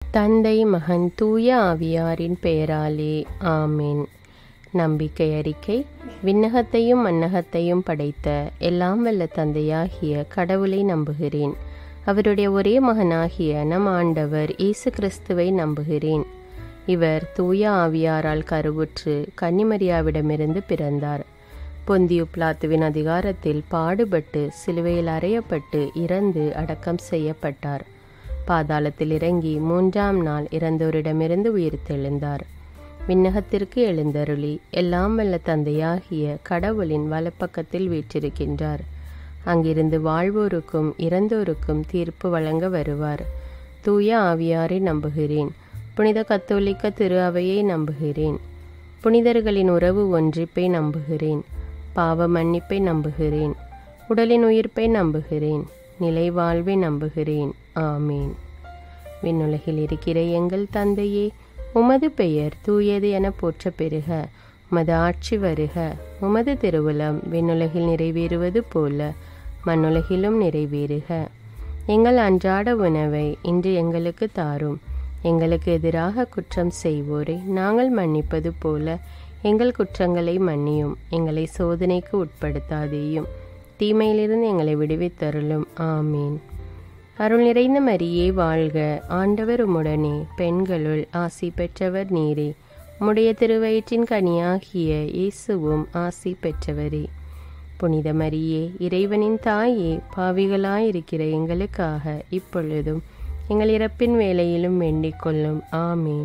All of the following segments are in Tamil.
தந்தை மகன் தூய ஆவியாரின் பெயராலே ஆமேன் நம்பிக்கை அறிக்கை விண்ணகத்தையும் மன்னகத்தையும் படைத்த எல்லாம் வல்ல தந்தையாகிய கடவுளை நம்புகிறேன் அவருடைய ஒரே மகனாகிய நம் ஆண்டவர் இயேசு கிறிஸ்துவை நம்புகிறேன் இவர் தூய ஆவியாரால் கருவுற்று கன்னிமரியாவிடமிருந்து பிறந்தார் பொந்தியு பிளாத்துவின் அதிகாரத்தில் பாடுபட்டு சிலுவையில் அறையப்பட்டு இறந்து அடக்கம் செய்யப்பட்டார் பாதாளத்தில் இறங்கி மூன்றாம் நாள் இறந்தோரிடமிருந்து உயிர்த்தெழுந்தார் விண்ணகத்திற்கு எழுந்தருளி எல்லாம் வல்ல தந்தையாகிய கடவுளின் வலப்பக்கத்தில் வீற்றிருக்கின்றார் அங்கிருந்து வாழ்வோருக்கும் இறந்தோருக்கும் தீர்ப்பு வழங்க வருவார் தூய ஆவியாரை நம்புகிறேன் புனித கத்தோலிக்க திரு அவையை நம்புகிறேன் புனிதர்களின் உறவு ஒன்றிப்பை நம்புகிறேன் பாவ மன்னிப்பை நம்புகிறேன் உடலின் உயிர்ப்பை நம்புகிறேன் நிலை வாழ்வை நம்புகிறேன் ஆமீன் விண்ணுலகில் இருக்கிற எங்கள் தந்தையே உமது பெயர் தூயது என போற்ற பெறுக உமது ஆட்சி வருக உமது திருவுளம் விண்ணுலகில் நிறைவேறுவது போல மண்ணுலகிலும் நிறைவேறுக எங்கள் அன்றாட உணவை இன்று எங்களுக்கு தாரும் எங்களுக்கு எதிராக குற்றம் செய்வோரை நாங்கள் மன்னிப்பது போல எங்கள் குற்றங்களை மன்னியும் எங்களை சோதனைக்கு உட்படுத்தாதேயும் தீமையிலிருந்து எங்களை விடுவித்தருளும் ஆமீன் அருள் நிறைந்த மரியே வாழ்க ஆண்டவர் உம்முடனே பெண்களுள் ஆசி பெற்றவர் நீரே உம்முடைய திருவயிற்றின் கனியாகிய இயேசுவும் ஆசி பெற்றவரே புனித மரியே இறைவனின் தாயே பாவிகளாயிருக்கிற எங்களுக்காக இப்பொழுதும் எங்கள் இறப்பின் வேலையிலும் வேண்டிக் கொள்ளும் ஆமீன்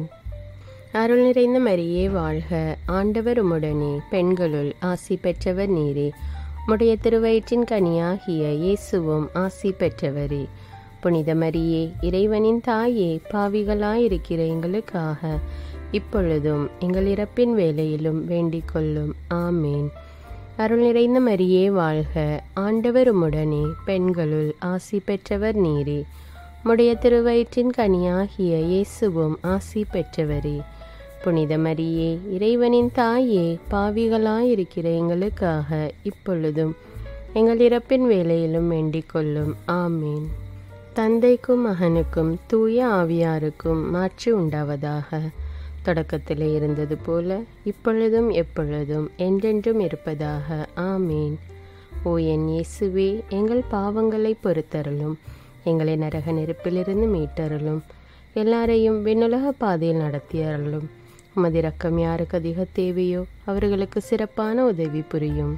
அருள் நிறைந்த மரியே வாழ்க ஆண்டவர் உம்முடனே பெண்களுள் ஆசி பெற்றவர் நீரே உம்முடைய திருவயிற்றின் கனியாகிய இயேசுவும் ஆசி பெற்றவரே புனித மரியே இறைவனின் தாயே பாவிகளாயிருக்கிற எங்களுக்காக இப்பொழுதும் எங்கள் இறப்பின் வேலையிலும் வேண்டிக் கொள்ளும் ஆமேன் அருள் நிறைந்த மரியே வாழ்க ஆண்டவர் உம்முடனே பெண்களுள் ஆசி பெற்றவர் நீரே உம்முடைய திருவயிற்றின் கனியாகிய இயேசுவும் ஆசி பெற்றவரே புனித மரியே இறைவனின் தாயே பாவிகளாயிருக்கிற எங்களுக்காக இப்பொழுதும் எங்கள் இறப்பின் வேலையிலும் வேண்டிக் கொள்ளும் ஆமீன் தந்தைக்கும் மகனுக்கும் தூய ஆவியாருக்கும் மாற்றி உண்டாவதாக தொடக்கத்திலே இருந்தது போல இப்பொழுதும் எப்பொழுதும் என்றென்றும் இருப்பதாக ஆமீன் ஓ என் இயேசுவே எங்கள் பாவங்களை பொறுத்தருளும் எங்களை நரக நெருப்பிலிருந்து மீட்டருளும் எல்லாரையும் விண்ணுலக பாதையில் நடத்தியருளும் உமது இரக்கம் யாருக்கு அதிக தேவையோ அவர்களுக்கு சிறப்பான உதவி புரியும்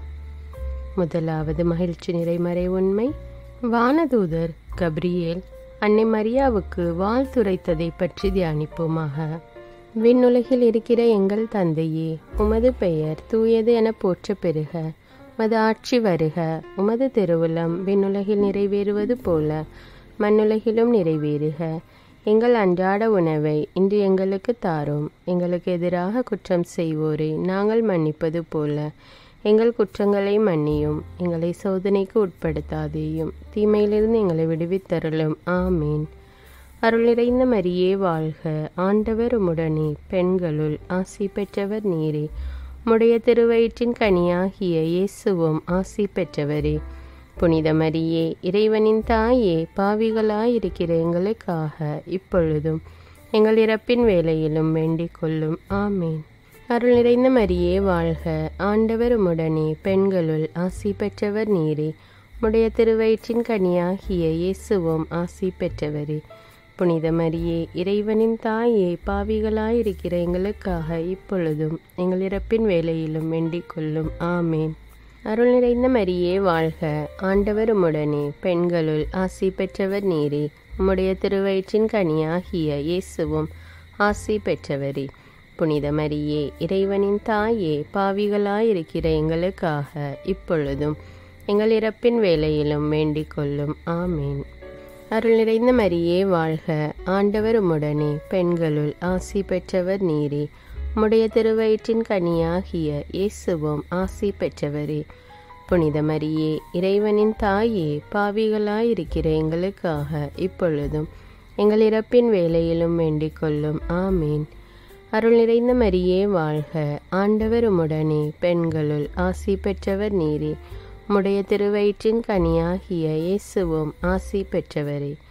முதலாவது மகிழ்ச்சி நிறைமறை உண்மை வானதூதர் கப்ரியேல் அன்னை மரியாவுக்கு வாழ்த்துரைத்ததை பற்றி தியானிப்போமாக விண்ணுலகில் இருக்கிற எங்கள் தந்தையே உமது பெயர் தூயது என போற்ற பெறுக உமது ஆட்சி வருக உமது திருவுளம் விண்ணுலகில் நிறைவேறுவது போல மண்ணுலகிலும் நிறைவேறுக எங்கள் அன்றாட உணவை இன்று எங்களுக்கு தாரும் எங்களுக்கு எதிராக குற்றம் செய்வோரை நாங்கள் மன்னிப்பது போல எங்கள் குற்றங்களை மன்னியும் எங்களை சோதனைக்கு உட்படுத்தாதேயும் தீமையிலிருந்து எங்களை விடுவித்தருளும் ஆமீன் அருள் நிறைந்த மரியே வாழ்க ஆண்டவர் உம்முடனே பெண்களுள் ஆசி பெற்றவர் நீரே உம்முடைய திருவயிற்றின் கனியாகிய இயேசுவும் ஆசி பெற்றவரே புனித மரியே இறைவனின் தாயே பாவிகளாயிருக்கிற எங்களுக்காக இப்பொழுதும் எங்கள் இறப்பின் வேலையிலும் வேண்டிக் கொள்ளும் ஆமீன் அருள் நிறைந்த மரியே வாழ்க ஆண்டவர் உம்முடனே பெண்களுள் ஆசி பெற்றவர் நீரே உம்முடைய திருவயிற்றின் கனியாகிய இயேசுவும் ஆசி பெற்றவரே புனித மரியே இறைவனின் தாயே பாவிகளாயிருக்கிற எங்களுக்காக இப்பொழுதும் எங்கள் இறப்பின் வேலையிலும் வேண்டிக் கொள்ளும் ஆமேன் அருள் நிறைந்த மரியே வாழ்க ஆண்டவர் உம்முடனே பெண்களுள் ஆசி பெற்றவர் நீரே உம்முடைய திருவயிற்றின் கனியாகிய இயேசுவும் ஆசி பெற்றவரே புனித மரியே இறைவனின் தாயே பாவிகளாயிருக்கிற எங்களுக்காக இப்பொழுதும் எங்கள் இறப்பின் வேலையிலும் வேண்டிக் கொள்ளும் ஆமேன் அருள் நிறைந்த மரியே வாழ்க ஆண்டவர் உம்முடனே பெண்களுள் ஆசி பெற்றவர் நீரே உம்முடைய திருவயிற்றின் கனியாகிய இயேசுவும் ஆசி பெற்றவரே புனித மரியே இறைவனின் தாயே பாவிகளாயிருக்கிற எங்களுக்காக இப்பொழுதும் எங்கள் இறப்பின் வேலையிலும் வேண்டிக் கொள்ளும் ஆமீன் அருள் நிறைந்த மரியே வாழ்க ஆண்டவர் உம்முடனே பெண்களுள் ஆசி பெற்றவர் நீரே உம்முடைய திருவயிற்றின் கனியாகிய இயேசுவும் ஆசி பெற்றவரே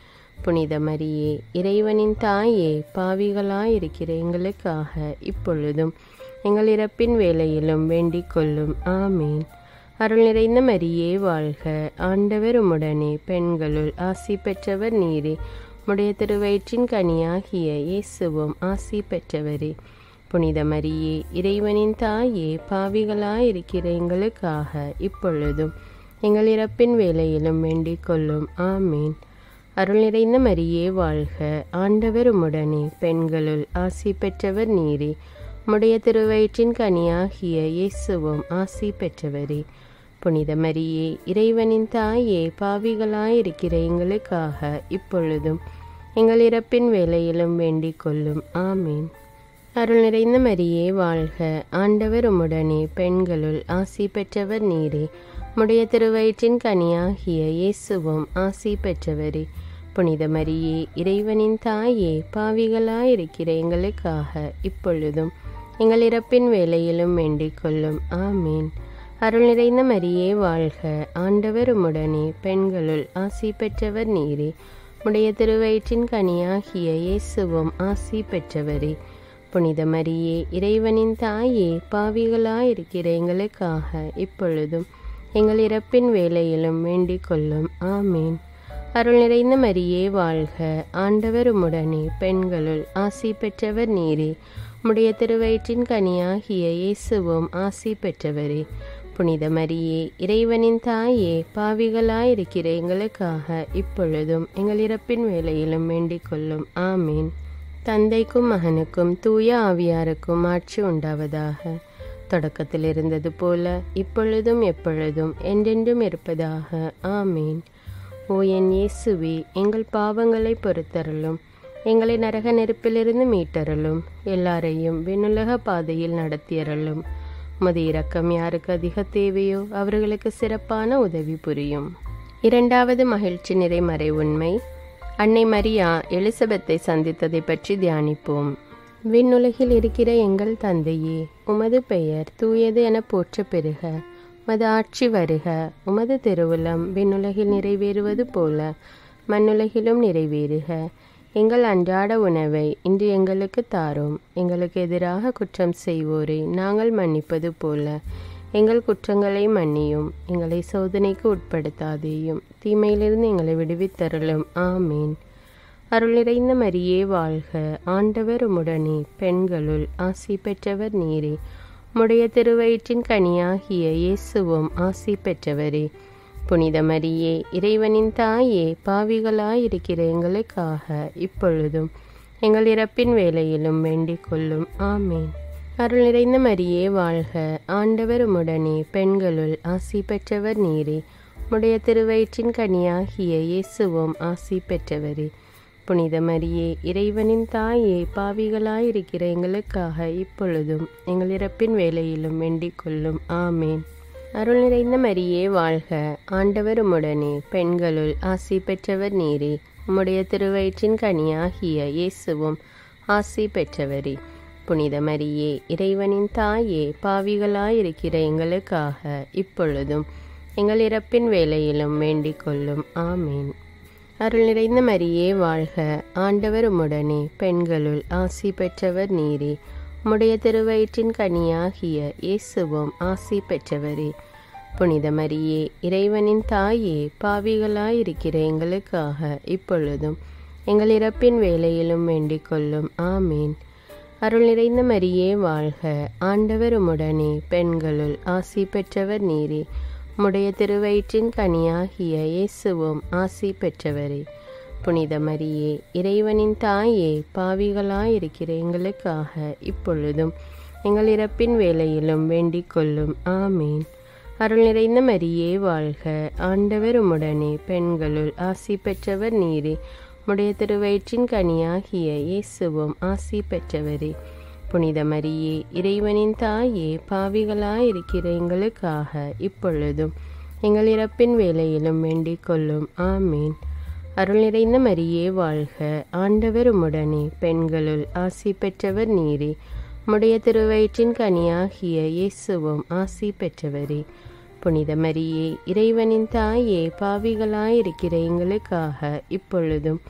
புனித மரியே இறைவனின் தாயே பாவிகளாயிருக்கிற எங்களுக்காக இப்பொழுதும் எங்கள் இறப்பின் வேளையிலும் வேண்டிக் கொள்ளும் ஆமீன் அருள் நிறைந்த மரியே வாழ்க ஆண்டவர் உம்முடனே பெண்களுள் ஆசி பெற்றவர் நீரே உடைய திருவயிற்றின் கனியாகிய இயேசுவும் ஆசி பெற்றவரே புனித மரியே இறைவனின் தாயே பாவிகளாயிருக்கிற எங்களுக்காக இப்பொழுதும் எங்கள் இறப்பின் வேளையிலும் வேண்டிக் கொள்ளும் ஆமீன் அருள் நிறைந்த மரியே வாழ்க ஆண்டவர் உம்முடனே பெண்களுள் ஆசி பெற்றவர் நீரே உடைய திருவயிற்றின் கனியாகிய இயேசுவும் ஆசி பெற்றவரே புனித மரியே இறைவனின் தாயே பாவிகளாயிருக்கிற எங்களுக்காக இப்பொழுதும் எங்கள் இறப்பின் வேளையிலும் வேண்டிக் கொள்ளும் ஆமீன் அருள் நிறைந்த மரியே வாழ்க ஆண்டவர் உம்முடனே பெண்களுள் ஆசி பெற்றவர் நீரே உடைய திருவயிற்றின் கனியாகிய இயேசுவும் ஆசி பெற்றவரே புனித மரியே இறைவனின் தாயே பாவிகளாயிருக்கிற எங்களுக்காக இப்பொழுதும் எங்கள் இறப்பின் வேளையிலும் வேண்டிக் கொள்ளும் ஆமீன் அருள் நிறைந்த மரியே வாழ்க ஆண்டவர் உம்முடனே பெண்களுள் ஆசி பெற்றவர் நீரே உடைய திருவயிற்றின் கனியாகிய இயேசுவும் ஆசி பெற்றவரே புனித மரியே இறைவனின் தாயே பாவிகளாயிருக்கிற எங்களுக்காக இப்பொழுதும் எங்கள் இறப்பின் வேளையிலும் வேண்டிக் கொள்ளும் ஆமீன் அருள் நிறைந்த மரியே வாழ்க ஆண்டவர் உம்முடனே பெண்களுள் ஆசி பெற்றவர் நீரே உடைய திருவயிற்றின் கனியாகிய இயேசுவும் ஆசி பெற்றவரே புனித மரியே இறைவனின் தாயே பாவிகளாயிருக்கிற எங்களுக்காக இப்பொழுதும் எங்கள் இறப்பின் வேளையிலும் வேண்டிக் கொள்ளும் ஆமீன் தந்தைக்கும் மகனுக்கும் தூய ஆவியாருக்கும் ஆட்சி உண்டாவதாக தொடக்கத்தில் இருந்தது போல இப்பொழுதும் எப்பொழுதும் என்றென்றும் இருப்பதாக ஆமீன் ஓ என் இயேசுவே எங்கள் பாவங்களை பொறுத்தருளும் எங்களை நரக நெருப்பிலிருந்து மீட்டருளும் எல்லாரையும் விண்ணுலக பாதையில் நடத்தியருளும் உமது இரக்கம் யாருக்கு அதிக தேவையோ அவர்களுக்கு சிறப்பான உதவி புரியும் இரண்டாவது மகிழ்ச்சி நிறை மறை உண்மை அன்னை மரியா எலிசபெத்தை சந்தித்ததை பற்றி தியானிப்போம் விண்ணுலகில் இருக்கிற எங்கள் தந்தையே உமது பெயர் தூயது என போற்ற பெறுக உமது ஆட்சி வருக உமது திருவுளம் விண்ணுலகில் நிறைவேறுவது போல மண்ணுலகிலும் நிறைவேறுக எங்கள் அன்றாட உணவை இன்று எங்களுக்கு தாரும் எங்களுக்கு எதிராக குற்றம் செய்வோரை நாங்கள் மன்னிப்பது போல எங்கள் குற்றங்களை மன்னியும் எங்களை சோதனைக்கு உட்படுத்தாதேயும் தீமையிலிருந்து எங்களை விடுவித்தருளும் ஆமீன் அருள் நிறைந்த மரியே வாழ்க ஆண்டவர் உம்முடனே பெண்களுள் ஆசி பெற்றவர் நீரே உம்முடைய திருவயிற்றின் கனியாகிய இயேசுவும் ஆசி பெற்றவரே புனித மரியே இறைவனின் தாயே பாவிகளாயிருக்கிற எங்களுக்காக இப்பொழுதும் எங்கள் இறப்பின் வேளையிலும் வேண்டிக் கொள்ளும் ஆமீன் அருள் நிறைந்த மரியே வாழ்க ஆண்டவர் உம்முடனே பெண்களுள் ஆசி பெற்றவர் நீரே உம்முடைய திருவயிற்றின் கனியாகிய இயேசுவும் ஆசி பெற்றவரே புனித மரியே இறைவனின் தாயே பாவிகளாயிருக்கிற எங்களுக்காக இப்பொழுதும் எங்கள் இறப்பின் வேளையிலும் வேண்டிக் கொள்ளும் ஆமேன் அருள் நிறைந்த மரியே வாழ்க ஆண்டவர் உம்முடனே பெண்களுள் ஆசி பெற்றவர் நீரே உம்முடைய திருவயிற்றின் கனியாகிய இயேசுவும் ஆசி பெற்றவரே புனித மரியே இறைவனின் தாயே பாவிகளாயிருக்கிற எங்களுக்காக இப்பொழுதும் எங்கள் இறப்பின் வேளையிலும் வேண்டிக் கொள்ளும் ஆமேன் அருள் நிறைந்த மரியே வாழ்க ஆண்டவர் உம்முடனே பெண்களுள் ஆசி பெற்றவர் நீரே உம்முடைய திருவயிற்றின் கனியாகிய இயேசுவும் ஆசி பெற்றவரே புனித மரியே இறைவனின் தாயே பாவிகளாயிருக்கிற எங்களுக்காக இப்பொழுதும் எங்கள் இறப்பின் வேளையிலும் வேண்டிக் கொள்ளும் ஆமீன் அருள் நிறைந்த மரியே வாழ்க ஆண்டவர் உம்முடனே பெண்களுள் ஆசி பெற்றவர் நீரே உம்முடைய திருவயிற்றின் கனியாகிய இயேசுவும் ஆசி பெற்றவரே புனித மரியே இறைவனின் தாயே பாவிகளாயிருக்கிற எங்களுக்காக இப்பொழுதும் எங்கள் இறப்பின் வேளையிலும் வேண்டிக் கொள்ளும் ஆமீன் அருள் நிறைந்த மரியே வாழ்க ஆண்டவர் உம்முடனே பெண்களுள் ஆசி பெற்றவர் நீரே உம்முடைய திருவயிற்றின் கனியாகிய இயேசுவும் ஆசி பெற்றவரே புனித மரியே இறைவனின் தாயே பாவிகளாயிருக்கிற எங்களுக்காக இப்பொழுதும் எங்கள் இறப்பின் வேளையிலும் வேண்டிக் கொள்ளும் ஆமீன் அருள் நிறைந்த மரியே வாழ்க ஆண்டவர் உம்முடனே பெண்களுள் ஆசி பெற்றவர் நீரே உம்முடைய திருவயிற்றின் கனியாகிய இயேசுவும் ஆசி பெற்றவரே புனித மரியே இறைவனின் தாயே பாவிகளாயிருக்கிற எங்களுக்காக இப்பொழுதும்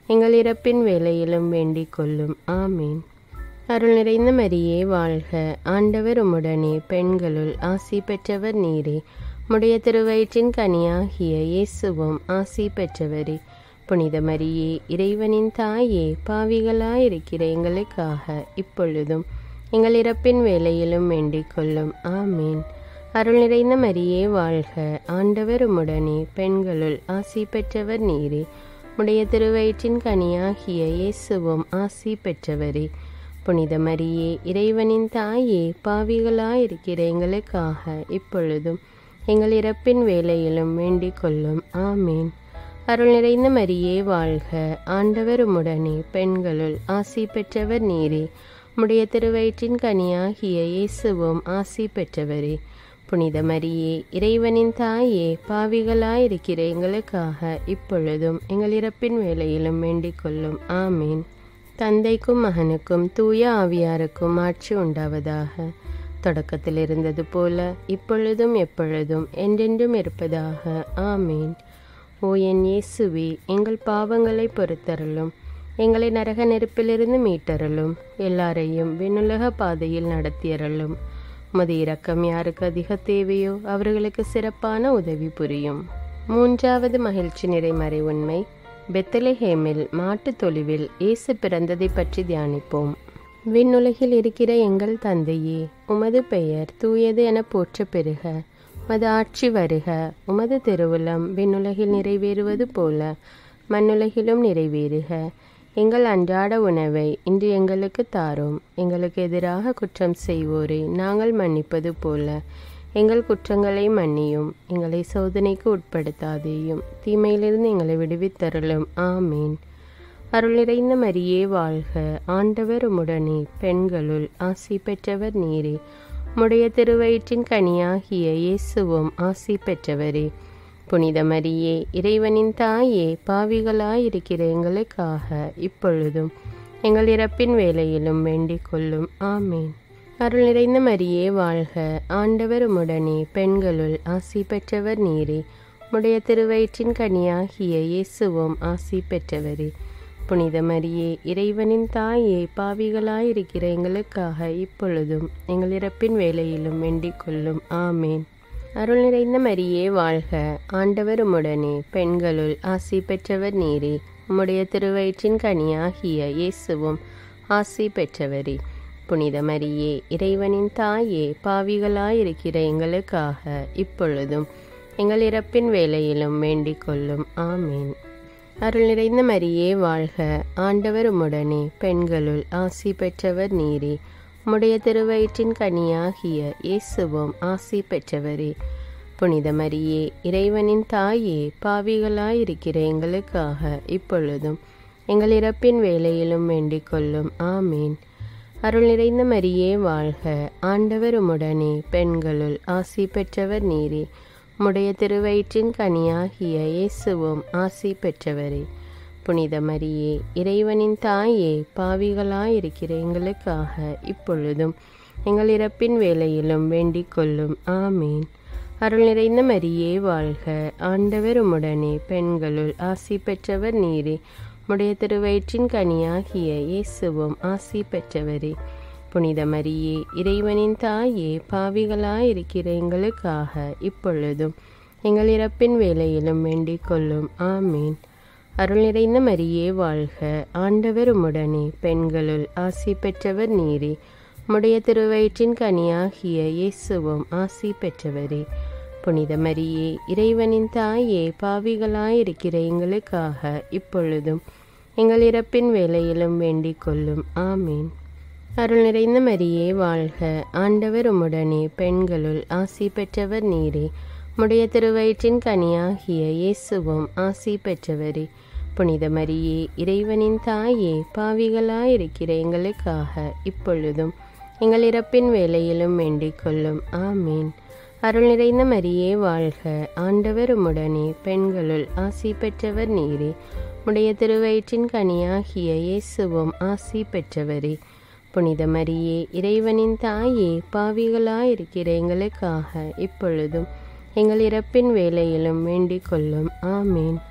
எங்கள் இறப்பின் வேலையிலும் வேண்டிக் கொள்ளும் ஆமீன் அருள் நிறைந்த மரியே வாழ்க ஆண்டவர் உம்முடனே பெண்களுள் ஆசி பெற்றவர் நீரே உம்முடைய திருவயிற்றின் கனியாகிய இயேசுவும் ஆசி பெற்றவரே புனித மரியே இறைவனின் தாயே பாவிகளாயிருக்கிற எங்களுக்காக இப்பொழுதும் எங்கள் இறப்பின் வேலையிலும் வேண்டிக் கொள்ளும் ஆமீன் அருள் நிறைந்த மரியே வாழ்க ஆண்டவர் உம்முடனே பெண்களுள் ஆசி பெற்றவர் நீரே உடைய திருவயிற்றின் கனியாகிய இயேசுவும் ஆசி பெற்றவரே புனித மரியே இறைவனின் தாயே பாவிகளாயிருக்கிற எங்களுக்காக இப்பொழுதும் எங்கள் இறப்பின் வேலையிலும் வேண்டிக் கொள்ளும் ஆமீன் அருள் நிறைந்த மரியே வாழ்க ஆண்டவர் உம்முடனே பெண்களுள் ஆசி பெற்றவர் நீரே உடைய திருவயிற்றின் கனியாகிய இயேசுவும் ஆசி பெற்றவரே புனித மரியே இறைவனின் தாயே பாவிகளாயிருக்கிற எங்களுக்காக இப்பொழுதும் எங்கள் இறப்பின் வேலையிலும் வேண்டிக் கொள்ளும் ஆமீன் தந்தைக்கும் மகனுக்கும் தூய ஆவியாருக்கும் ஆட்சி உண்டாவதாக தொடக்கத்தில் இருந்தது போல இப்பொழுதும் எப்பொழுதும் என்றென்றும் இருப்பதாக ஆமீன் ஓ என் இயேசுவே எங்கள் பாவங்களை பொறுத்தருளும் எங்களை நரக நெருப்பிலிருந்து மீட்டருளும் எல்லாரையும் விண்ணுலக பாதையில் நடத்தியருளும் உமது இரக்கம் யாருக்கு அதிக தேவையோ அவர்களுக்கு சிறப்பான உதவி புரியும் மூன்றாவது மகிழ்ச்சி நிறைமறை உண்மை பெத்தலஹேமில் மாட்டுத் தொழுவில் இயேசு பிறந்ததை பற்றி தியானிப்போம் விண்ணுலகில் இருக்கிற எங்கள் தந்தையே உமது பெயர் தூயது என போற்ற பெறுக உமது ஆட்சி வருக உமது திருவுளம் விண்ணுலகில் நிறைவேறுவது போல மண்ணுலகிலும் நிறைவேறுக எங்கள் அன்றாட உணவை இன்று எங்களுக்கு தாரும் எங்களுக்கு எதிராக குற்றம் செய்வோரை நாங்கள் மன்னிப்பது போல எங்கள் குற்றங்களை மன்னியும் எங்களை சோதனைக்கு உட்படுத்தாதேயும் தீமையிலிருந்து எங்களை விடுவித்தருளும் ஆமீன் அருள் நிறைந்த மரியே வாழ்க ஆண்டவர் உம்முடனே பெண்களுள் ஆசி பெற்றவர் நீரே உம்முடைய திருவயிற்றின் கனியாகிய இயேசுவும் ஆசி பெற்றவரே புனித மரியே இறைவனின் தாயே பாவிகளாயிருக்கிற எங்களுக்காக இப்பொழுதும் எங்கள் இறப்பின் வேலையிலும் வேண்டிக் கொள்ளும் ஆமீன் அருள் நிறைந்த மரியே வாழ்க ஆண்டவர் உம்முடனே பெண்களுள் ஆசி பெற்றவர் நீரே உம்முடைய திருவயிற்றின் கனியாகிய இயேசுவும் ஆசி பெற்றவரே புனித மரியே இறைவனின் தாயே பாவிகளாயிருக்கிற எங்களுக்காக இப்பொழுதும் எங்கள் இறப்பின் வேலையிலும் வேண்டிக் கொள்ளும் ஆமேன் அருள் நிறைந்த மரியே வாழ்க ஆண்டவர் உம்முடனே பெண்களுள் ஆசி பெற்றவர் நீரே உம்முடைய திருவயிற்றின் கனியாகிய இயேசுவும் ஆசி பெற்றவரே புனித மரியே இறைவனின் தாயே பாவிகளாயிருக்கிற எங்களுக்காக இப்பொழுதும் எங்கள் இறப்பின் வேலையிலும் வேண்டிக் கொள்ளும் ஆமேன் அருள் நிறைந்த மரியே வாழ்க ஆண்டவர் உம்முடனே பெண்களுள் ஆசி பெற்றவர் நீரே உம்முடைய திருவயிற்றின் கனியாகிய இயேசுவும் ஆசி பெற்றவரே புனித மரியே இறைவனின் தாயே பாவிகளாயிருக்கிற எங்களுக்காக இப்பொழுதும் எங்கள் இறப்பின் வேலையிலும் வேண்டிக் கொள்ளும் ஆமீன் அருள் நிறைந்த மரியே வாழ்க ஆண்டவர் உம்முடனே பெண்களுள் ஆசி பெற்றவர் நீரே உம்முடைய திருவயிற்றின் கனியாகிய இயேசுவும் ஆசி பெற்றவரே புனித மரியே இறைவனின் தாயே பாவிகளாயிருக்கிற எங்களுக்காக இப்பொழுதும் எங்கள் இறப்பின் வேலையிலும் வேண்டிக் கொள்ளும் ஆமீன் அருள் நிறைந்த மரியே வாழ்க ஆண்டவர் உம்முடனே பெண்களுள் ஆசி பெற்றவர் நீரே உம்முடைய திருவயிற்றின் கனியாகிய இயேசுவும் ஆசி பெற்றவரே புனித மரியே இறைவனின் தாயே பாவிகளாயிருக்கிற எங்களுக்காக இப்பொழுதும் எங்கள் இறப்பின் வேலையிலும் வேண்டிக் கொள்ளும் ஆமீன் அருள் நிறைந்த மரியே வாழ்க ஆண்டவர் உம்முடனே பெண்களுள் ஆசி பெற்றவர் நீரே உம்முடைய திருவயிற்றின் கனியாகிய இயேசுவும் ஆசி பெற்றவரே புனித மரியே இறைவனின் தாயே பாவிகளாயிருக்கிற எங்களுக்காக இப்பொழுதும் எங்கள் இறப்பின் வேலையிலும் வேண்டிக் கொள்ளும் ஆமீன் அருள் நிறைந்த மரியே வாழ்க ஆண்டவர் உம்முடனே பெண்களுள் ஆசி பெற்றவர் நீரே உம்முடைய திருவயிற்றின் கனியாகிய இயேசுவும் ஆசி பெற்றவரே புனித மரியே இறைவனின் தாயே பாவிகளாயிருக்கிற எங்களுக்காக இப்பொழுதும் எங்கள் இறப்பின் வேலையிலும் வேண்டிக் கொள்ளும் ஆமீன் அருள் நிறைந்த மரியே வாழ்க ஆண்டவர் உம்முடனே பெண்களுள் ஆசி பெற்றவர் நீரே உடைய திருவயிற்றின் கனியாகிய இயேசுவும் ஆசி பெற்றவரே புனித மரியே இறைவனின் தாயே பாவிகளாயிருக்கிற எங்களுக்காக இப்பொழுதும் எங்கள் இறப்பின் வேலையிலும் வேண்டிக் கொள்ளும் ஆமீன்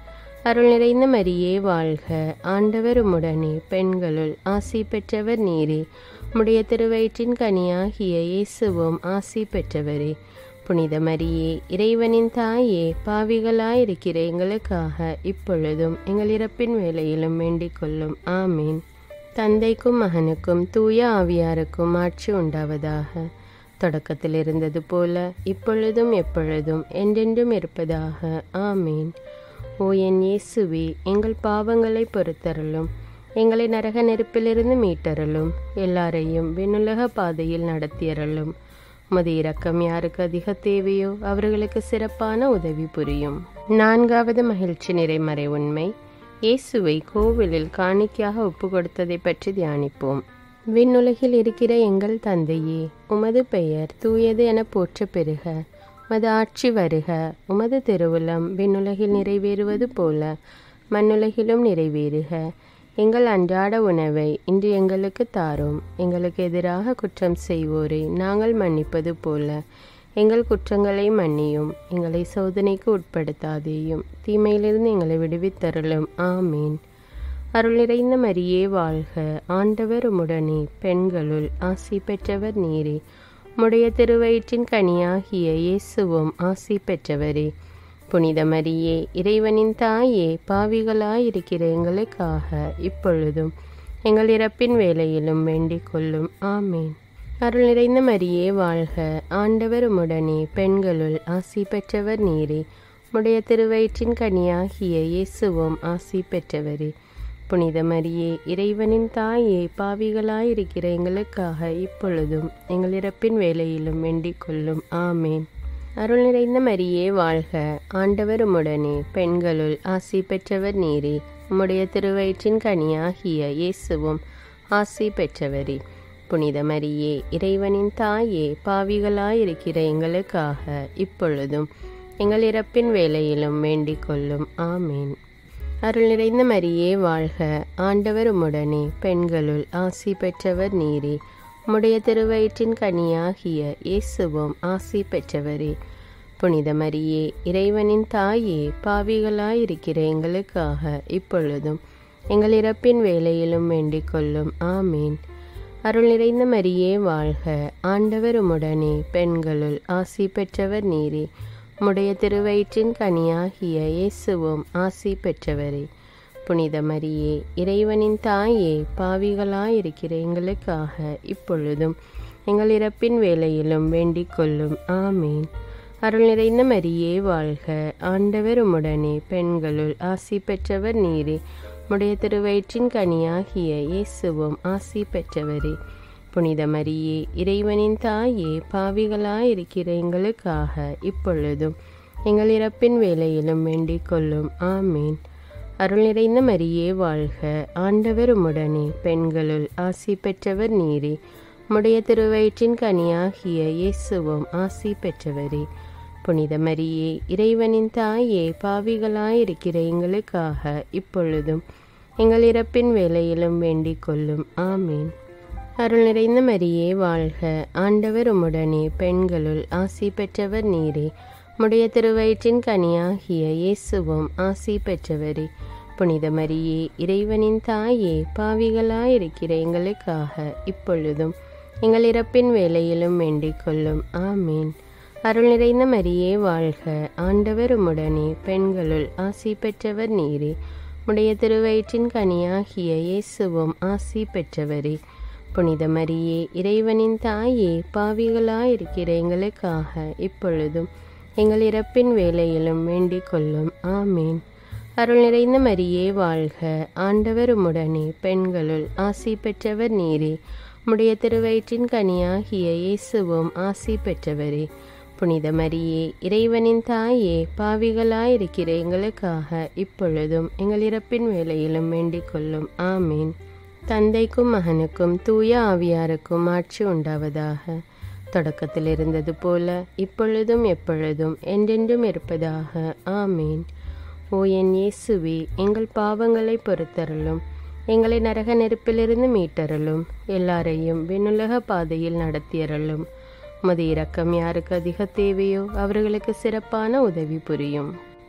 அருள் நிறைந்த மரியே வாழ்க ஆண்டவர் உம்முடனே பெண்களுள் ஆசி பெற்றவர் நீரே உம்முடைய திருவயிற்றின் கனியாகிய இயேசுவும் ஆசி பெற்றவரே புனித மரியே இறைவனின் தாயே பாவிகளாயிருக்கிற எங்களுக்காக இப்பொழுதும் எங்கள் இறப்பின் வேலையிலும் வேண்டிக் கொள்ளும் ஆமீன் தந்தைக்கும் மகனுக்கும் தூய ஆவியாருக்கும் ஆட்சி உண்டாவதாக தொடக்கத்தில் இருந்தது போல இப்பொழுதும் எப்பொழுதும் என்றென்றும் இருப்பதாக ஆமீன் ஓ என் இயேசுவே எங்கள் பாவங்களை பொறுத்தருளும் எங்களை நரக நெருப்பிலிருந்து மீட்டருளும் எல்லாரையும் விண்ணுலக பாதையில் நடத்தியருளும் உமது இரக்கம் யாருக்கு அதிக தேவையோ அவர்களுக்கு சிறப்பான உதவி புரியும் நான்காவது மகிழ்ச்சி நிறைமறை உண்மை இயேசுவை கோவிலில் காணிக்கையாக ஒப்பு கொடுத்ததை பற்றி தியானிப்போம் விண்ணுலகில் இருக்கிற எங்கள் தந்தையே உமது பெயர் தூயது என போற்ற பெறுக உமது ஆட்சி வருக உமது திருவுளம் விண்ணுலகில் நிறைவேறுவது போல மண்ணுலகிலும் நிறைவேறுக எங்கள் அன்றாட உணவை இன்று எங்களுக்கு தாரும் எங்களுக்கு எதிராக குற்றம் செய்வோரை நாங்கள் மன்னிப்பது போல எங்கள் குற்றங்களை மன்னியும் எங்களை சோதனைக்கு உட்படுத்தாதேயும் தீமையிலிருந்து எங்களை விடுவித்தருளும் ஆமீன் அருள் நிறைந்த மரியே வாழ்க ஆண்டவர் உம்முடனே பெண்களுள் ஆசி பெற்றவர் நீரே உம்முடைய திருவயிற்றின் கனியாகிய இயேசுவும் ஆசி பெற்றவரே புனித மரியே இறைவனின் தாயே பாவிகளாயிருக்கிற எங்களுக்காக இப்பொழுதும் எங்கள் இறப்பின் வேலையிலும் வேண்டிக் கொள்ளும் ஆமேன் அருள் நிறைந்த மரியே வாழ்க ஆண்டவர் உம்முடனே பெண்களுள் ஆசி பெற்றவர் நீரே உம்முடைய திருவயிற்றின் கனியாகிய இயேசுவும் ஆசி பெற்றவரே புனித மரியே இறைவனின் தாயே பாவிகளாயிருக்கிற எங்களுக்காக இப்பொழுதும் எங்கள் இறப்பின் வேலையிலும் வேண்டிக் கொள்ளும் ஆமேன் அருள் நிறைந்த மரியே வாழ்க ஆண்டவர் உம்முடனே பெண்களுள் ஆசி பெற்றவர் நீரே உம்முடைய திருவயிற்றின் கனியாகிய இயேசுவும் ஆசி பெற்றவரே புனித மரியே இறைவனின் தாயே பாவிகளாயிருக்கிற எங்களுக்காக இப்பொழுதும் எங்கள் இறப்பின் வேலையிலும் வேண்டிக் கொள்ளும் ஆமேன் அருள் நிறைந்த மரியே வாழ்க ஆண்டவர் உம்முடனே பெண்களுள் ஆசி பெற்றவர் நீரே உம்முடைய திருவயிற்றின் கனியாகிய இயேசுவும் ஆசி பெற்றவரே புனித மரியே இறைவனின் தாயே பாவிகளாயிருக்கிற எங்களுக்காக இப்பொழுதும் எங்கள் இறப்பின் வேலையிலும் வேண்டிக் கொள்ளும் ஆமீன் அருள் நிறைந்த மரியே வாழ்க ஆண்டவர் உம்முடனே பெண்களுள் ஆசி பெற்றவர் நீரே உம்முடைய திருவயிற்றின் கனியாகிய இயேசுவும் ஆசி பெற்றவரே புனித மரியே இறைவனின் தாயே பாவிகளாயிருக்கிற எங்களுக்காக இப்பொழுதும் எங்கள் இறப்பின் வேலையிலும் வேண்டிக் கொள்ளும் ஆமீன் அருள் நிறைந்த மரியே வாழ்க ஆண்டவர் உம்முடனே பெண்களுள் ஆசி பெற்றவர் நீரே உம்முடைய திருவயிற்றின் கனியாகிய இயேசுவும் ஆசி பெற்றவரே புனித மரியே இறைவனின் தாயே பாவிகளாயிருக்கிற எங்களுக்காக இப்பொழுதும் எங்கள் இறப்பின் வேலையிலும் வேண்டிக் கொள்ளும் ஆமீன் அருள் நிறைந்த மரியே வாழ்க ஆண்டவர் உம்முடனே பெண்களுள் ஆசி பெற்றவர் நீரே உம்முடைய திருவயிற்றின் கனியாகிய இயேசுவும் ஆசி பெற்றவரே புனித மரியே இறைவனின் தாயே பாவிகளாயிருக்கிற எங்களுக்காக இப்பொழுதும் எங்கள் இறப்பின் வேலையிலும் வேண்டிக் கொள்ளும் ஆமீன் அருள் நிறைந்த மரியே வாழ்க ஆண்டவர் உம்முடனே பெண்களுள் ஆசி பெற்றவர் நீரே உம்முடைய திருவயிற்றின் கனியாகிய இயேசுவும் ஆசி பெற்றவரே புனித மரியே இறைவனின் தாயே பாவிகளாயிருக்கிற எங்களுக்காக இப்பொழுதும் எங்கள் இறப்பின் வேலையிலும் வேண்டிக் கொள்ளும் ஆமீன் அருள் நிறைந்த மரியே வாழ்க ஆண்டவர் உம்முடனே பெண்களுள் ஆசி பெற்றவர் நீரே உடைய திருவயிற்றின் கனியாகிய இயேசுவும் ஆசி பெற்றவரே புனித மரியே இறைவனின் தாயே பாவிகளாயிருக்கிற எங்களுக்காக இப்பொழுதும் எங்கள் இறப்பின் வேலையிலும் வேண்டிக் கொள்ளும் ஆமீன் அருள் நிறைந்த மரியே வாழ்க ஆண்டவர் உம்முடனே பெண்களுள் ஆசி பெற்றவர் நீரே உம்முடைய திருவயிற்றின் கனியாகிய இயேசுவும் ஆசி பெற்றவரே புனித மரியே இறைவனின் தாயே பாவிகளாயிருக்கிற எங்களுக்காக இப்பொழுதும் எங்கள் இறப்பின் வேலையிலும் வேண்டிக் கொள்ளும் ஆமீன் தந்தைக்கும் மகனுக்கும் தூய ஆவியாருக்கும் ஆட்சி உண்டாவதாக தொடக்கத்தில் இருந்தது போல இப்பொழுதும் எப்பொழுதும் என்றென்றும் இருப்பதாக ஆமீன் ஓ என் இயேசுவே எங்கள் பாவங்களை பொறுத்தருளும் எங்களை நரக நெருப்பிலிருந்து மீட்டருளும் எல்லாரையும் விண்ணுலக பாதையில் நடத்தியருளும் உமது இரக்கம் யாருக்கு அதிக தேவையோ அவர்களுக்கு சிறப்பான உதவி புரியும்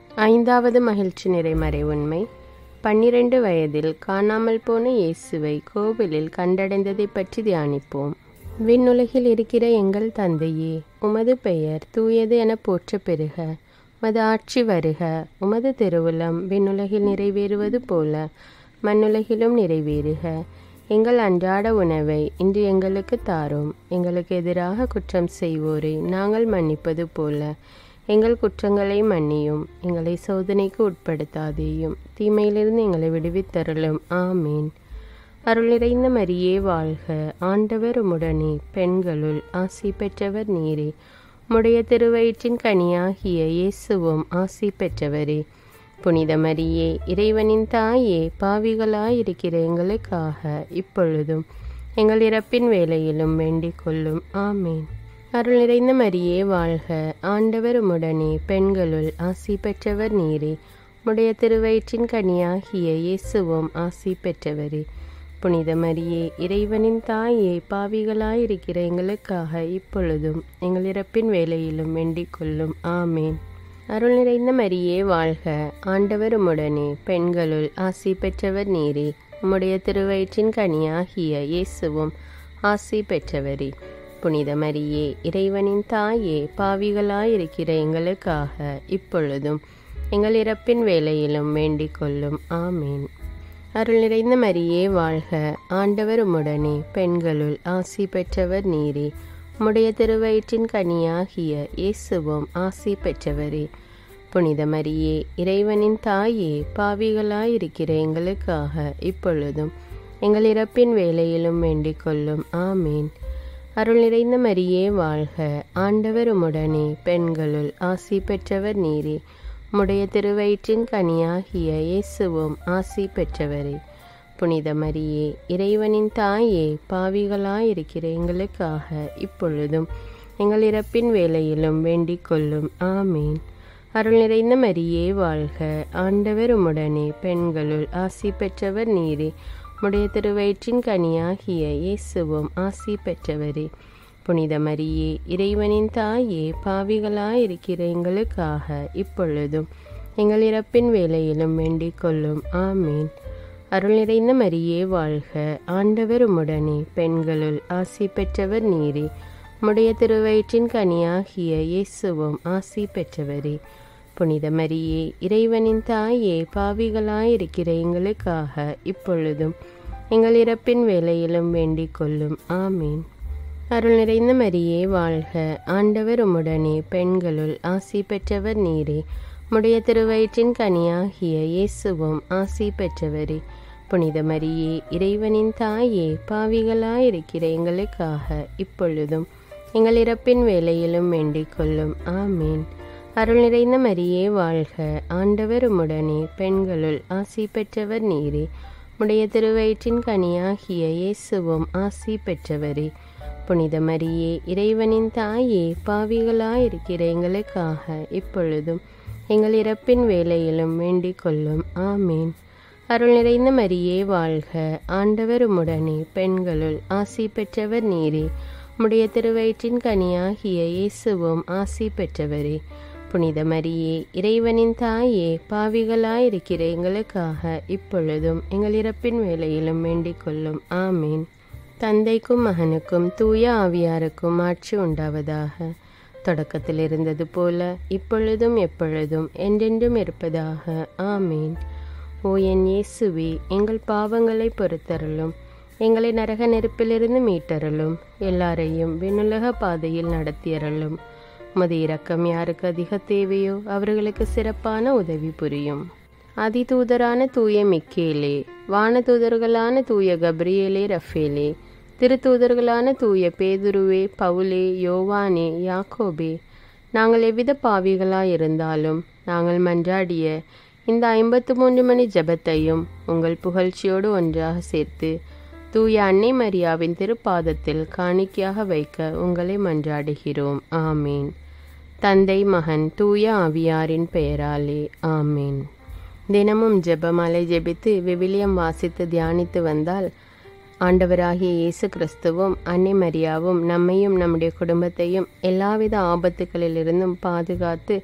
ஐந்தாவது மகிழ்ச்சி நிறைமறை உண்மை பன்னிரண்டு வயதில் காணாமல் போன இயேசுவை கோவிலில் கண்டடைந்ததை பற்றி தியானிப்போம் விண்ணுலகில் இருக்கிற எங்கள் தந்தையே உமது பெயர் தூயது என போற்ற பெறுக உமது ஆட்சி வருக உமது திருவுளம் விண்ணுலகில் நிறைவேறுவது போல மண்ணுலகிலும் நிறைவேறுக எங்கள் அன்றாட உணவை இன்று எங்களுக்கு தாரும் எங்களுக்கு எதிராக குற்றம் செய்வோரை நாங்கள் மன்னிப்பது போல எங்கள் குற்றங்களை மன்னியும் எங்களை சோதனைக்கு உட்படுத்தாதேயும் தீமையிலிருந்து எங்களை விடுவித்தருளும் ஆமீன் அருள் நிறைந்த மரியே வாழ்க ஆண்டவர் உம்முடனே பெண்களுள் ஆசி பெற்றவர் நீரே உம்முடைய திருவயிற்றின் கனியாகிய இயேசுவும் ஆசி பெற்றவரே புனித மரியே இறைவனின் தாயே பாவிகளாயிருக்கிற எங்களுக்காக இப்பொழுதும் எங்கள் இறப்பின் வேலையிலும் வேண்டிக் கொள்ளும் ஆமீன் அருள் நிறைந்த மரியே வாழ்க ஆண்டவர் உம்முடனே பெண்களுள் ஆசி பெற்றவர் நீரே உம்முடைய திருவயிற்றின் கனியாகிய இயேசுவும் ஆசி பெற்றவரே புனித மரியே இறைவனின் தாயே பாவிகளாயிருக்கிற எங்களுக்காக இப்பொழுதும் எங்கள் இறப்பின் வேலையிலும் வேண்டிக் கொள்ளும் ஆமேன் அருள் நிறைந்த மரியே வாழ்க ஆண்டவர் உம்முடனே பெண்களுள் ஆசி பெற்றவர் நீரே உம்முடைய திருவயிற்றின் கனியாகிய இயேசுவும் ஆசி பெற்றவரே புனித மரியே இறைவனின் தாயே பாவிகளாயிருக்கிற எங்களுக்காக இப்பொழுதும் எங்கள் இறப்பின் வேலையிலும் வேண்டிக் கொள்ளும் ஆமேன் அருள் நிறைந்த மரியே வாழ்க ஆண்டவர் உம்முடனே பெண்களுள் ஆசி பெற்றவர் நீரே உம்முடைய திருவயிற்றின் கனியாகிய இயேசுவும் ஆசி பெற்றவரே புனித மரியே இறைவனின் தாயே பாவிகளாயிருக்கிற எங்களுக்காக இப்பொழுதும் எங்கள் இறப்பின் வேலையிலும் வேண்டிக் கொள்ளும் ஆமேன் அருள் நிறைந்த மரியே வாழ்க ஆண்டவர் உம்முடனே பெண்களுள் ஆசி பெற்றவர் நீரே உம்முடைய திருவயிற்றின் கனியாகிய இயேசுவும் ஆசி பெற்றவரே புனித மரியே இறைவனின் தாயே பாவிகளாயிருக்கிற எங்களுக்காக இப்பொழுதும் எங்கள் இறப்பின் வேலையிலும் வேண்டிக் கொள்ளும் ஆமீன் அருள் நிறைந்த மரியே வாழ்க ஆண்டவர் உம்முடனே பெண்களுள் ஆசி பெற்றவர் நீரே உம்முடைய திருவயிற்றின் கனியாகிய இயேசுவும் ஆசி பெற்றவரே புனித மரியே இறைவனின் தாயே பாவிகளாயிருக்கிற எங்களுக்காக இப்பொழுதும் எங்கள் இறப்பின் வேலையிலும் வேண்டிக் கொள்ளும் ஆமீன் அருள் நிறைந்த மரியே வாழ்க ஆண்டவர் உம்முடனே பெண்களுள் ஆசி பெற்றவர் நீரே உம்முடைய திருவயிற்றின் கனியாகிய இயேசுவும் ஆசி பெற்றவரே புனித மரியே இறைவனின் தாயே பாவிகளாயிருக்கிற எங்களுக்காக இப்பொழுதும் எங்கள் இறப்பின் வேலையிலும் வேண்டிக் கொள்ளும் ஆமீன் அருள் நிறைந்த மரியே வாழ்க ஆண்டவர் உம்முடனே பெண்களுள் ஆசி பெற்றவர் நீரே உம்முடைய திருவயிற்றின் கனியாகிய இயேசுவும் ஆசி பெற்றவரே புனித மரியே இறைவனின் தாயே பாவிகளாயிருக்கிற எங்களுக்காக இப்பொழுதும் எங்கள் இறப்பின் வேலையிலும் வேண்டிக் கொள்ளும் ஆமீன் அருள் நிறைந்த மரியே வாழ்க ஆண்டவர் உம்முடனே பெண்களுள் ஆசி பெற்றவர் நீரே உடைய திருவயிற்றின் கனியாகிய இயேசுவும் ஆசி பெற்றவரே புனித மரியே இறைவனின் தாயே பாவிகளாயிருக்கிற எங்களுக்காக இப்பொழுதும் எங்கள் இறப்பின் வேலையிலும் வேண்டிக் கொள்ளும் ஆமீன் அருள் நிறைந்த மரியே வாழ்க ஆண்டவர் உம்முடனே பெண்களுள் ஆசி பெற்றவர் நீரே உம்முடைய திருவயிற்றின் கனியாகிய இயேசுவும் ஆசி பெற்றவரே புனித மரியே இறைவனின் தாயே பாவிகளாயிருக்கிற எங்களுக்காக இப்பொழுதும் எங்கள் இறப்பின் வேலையிலும் வேண்டிக் கொள்ளும் ஆமீன் தந்தைக்கும் மகனுக்கும் தூய ஆவியாருக்கும் ஆட்சி உண்டாவதாக தொடக்கத்தில் இருந்தது போல இப்பொழுதும் எப்பொழுதும் என்றென்றும் இருப்பதாக ஆமீன் ஓ என் இயேசுவே எங்கள் பாவங்களை பொறுத்தருளும் எங்களை நரக நெருப்பிலிருந்து மீட்டருளும் எல்லாரையும் விண்ணுலக பாதையில் நடத்தியருளும் உமது இரக்கம் யாருக்கு அதிக தேவையோ அவர்களுக்கு சிறப்பான உதவி புரியும் அதிதூதரான தூய மிக்கேலே வானதூதர்களான தூய கப்ரியேலே ரஃபேலே திருத்தூதர்களான தூய பேதுருவே பவுலே யோவானே யாக்கோபே நாங்கள் எவ்வித பாவிகளாயிருந்தாலும் நாங்கள் மன்றாடிய இந்த ஐம்பத்து மூன்று மணி ஜெபத்தையும் உங்கள் புகழ்ச்சியோடு ஒன்றாக சேர்த்து தூய அன்னை மரியாவின் திருப்பாதத்தில் காணிக்கையாக வைக்க உங்களை மன்றாடுகிறோம் ஆமீன் தந்தை மகன் தூய ஆவியாரின் பெயராலே ஆமீன் தினமும் ஜெபமாலை ஜெபித்து விவிலியம் வாசித்து தியானித்து வந்தால் ஆண்டவராகிய இயேசு கிறிஸ்துவும் அன்னை மரியாவும் நம்மையும் நம்முடைய குடும்பத்தையும் எல்லாவித ஆபத்துகளிலிருந்தும் பாதுகாத்து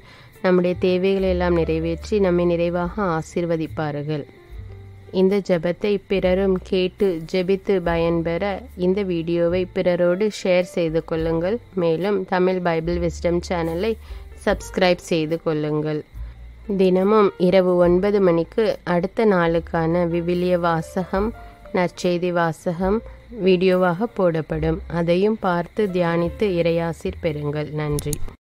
நம்முடைய தேவைகளை எல்லாம் நிறைவேற்றி நம்மை நிறைவாக ஆசீர்வதிப்பார்கள் இந்த ஜெபத்தை பிறரும் கேட்டு ஜெபித்து பயன்பெற இந்த வீடியோவை பிறரோடு ஷேர் செய்து கொள்ளுங்கள் மேலும் தமிழ் பைபிள் விஸ்டம் சேனலை சப்ஸ்கிரைப் செய்து கொள்ளுங்கள் தினமும் இரவு ஒன்பது மணிக்கு அடுத்த நாளுக்கான விவிலிய வாசகம் நற்செய்தி வாசகம் வீடியோவாக போடப்படும் அதையும் பார்த்து தியானித்து இறையாசிர் பெறுங்கள் நன்றி